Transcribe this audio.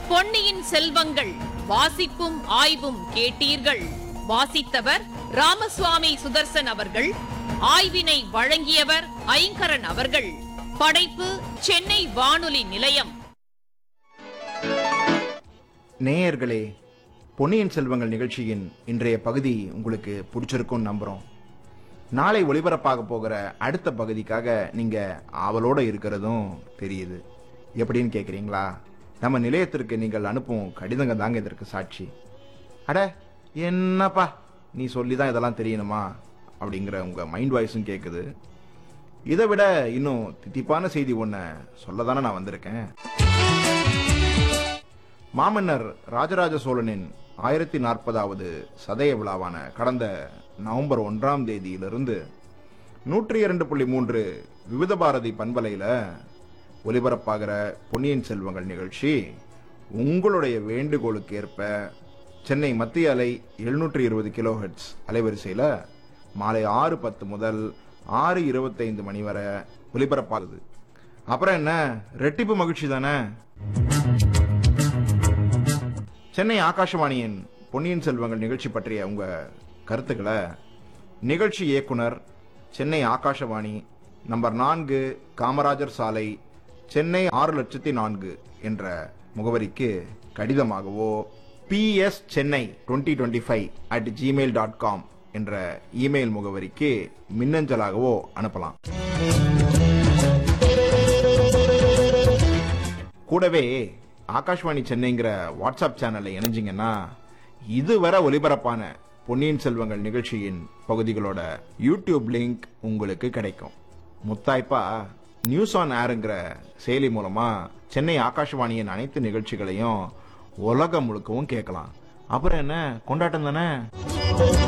பொன்னியின் செல்வங்கள் வாசிப்பும் ஆய்வும் கேட்டீர்கள் வாசித்தவர் ராமசுவாமி சுதர்சன் அவர்கள் ஆய்வினை வழங்கியவர் ஐங்கரன் அவர்கள் படைப்பு சென்னை வானொலி நிலையம் நேயர்களே பொன்னியின் செல்வங்கள் நிகழ்ச்சியின் இன்றைய பகுதி உங்களுக்கு பிடிச்சிருக்கும்னு நம்புறோம் நாளை ஒளிபரப்பாக போகிற அடுத்த பகுதிக்காக நீங்க ஆவலோட இருக்கிறதும் தெரியுது எப்படின்னு கேக்குறீங்களா நம்ம நிலையத்திற்கு நீங்கள் அனுப்பும் கடிதங்க தாங்க இதற்கு சாட்சி அட என்னப்பா நீ சொல்லி தான் இதெல்லாம் தெரியணுமா அப்படிங்கிற உங்க மைண்ட் வாய்ஸும் கேக்குது இதை விட இன்னும் தித்திப்பான செய்தி ஒன்ன சொல்ல தானே நான் வந்திருக்கேன் மாமன்னர் ராஜராஜ சோழனின் ஆயிரத்தி நாற்பதாவது சதய விழாவான கடந்த நவம்பர் ஒன்றாம் தேதியிலிருந்து நூற்றி இரண்டு புள்ளி மூன்று விவித பாரதி பண்பலையில ஒலிபரப்பாகிற பொன்னியின் செல்வங்கள் நிகழ்ச்சி உங்களுடைய வேண்டுகோளுக்கு ஏற்ப சென்னை மத்திய அலை எழுநூற்றி இருபது கிலோ ஹெட்ஸ் அலைவரிசையில மாலை ஆறு பத்து முதல் ஆறு இருபத்தைந்து மணி வரை ஒலிபரப்பாகுது அப்புறம் என்ன ரெட்டிப்பு மகிழ்ச்சி தானே சென்னை ஆகாஷவாணியின் பொன்னியின் செல்வங்கள் நிகழ்ச்சி பற்றிய உங்க கருத்துக்களை நிகழ்ச்சி இயக்குனர் சென்னை ஆகாஷவாணி நம்பர் நான்கு காமராஜர் சாலை சென்னை ஆறு லட்சத்தி நான்கு என்ற முகவரிக்கு கடிதமாகவோ B S Chennai twenty twenty five at gmail dot com என்ற இமெயில் முகவரிக்கு மின்னஞ்சலாகவோ அனுப்பலாம் கூடவே ஆகாஷ்வாணி சென்னைங்கிற வாட்ஸ்அப் சேனல்ல இணைஞ்சிங்கன்னா இதுவரை ஒலிபரப்பான பொன்னியின் செல்வங்கள் நிகழ்ச்சியின் பகுதிகளோட யூடியூப் லிங்க் உங்களுக்கு கிடைக்கும் முத்தாய்ப்பா நியூஸ் ஆன் ஏருங்கிற செயலி மூலமா சென்னை ஆகாஷ்வாணியின் அனைத்து நிகழ்ச்சிகளையும் உலகம் முழுக்கவும் கேட்கலாம் அப்புறம் என்ன கொண்டாட்டம் தானே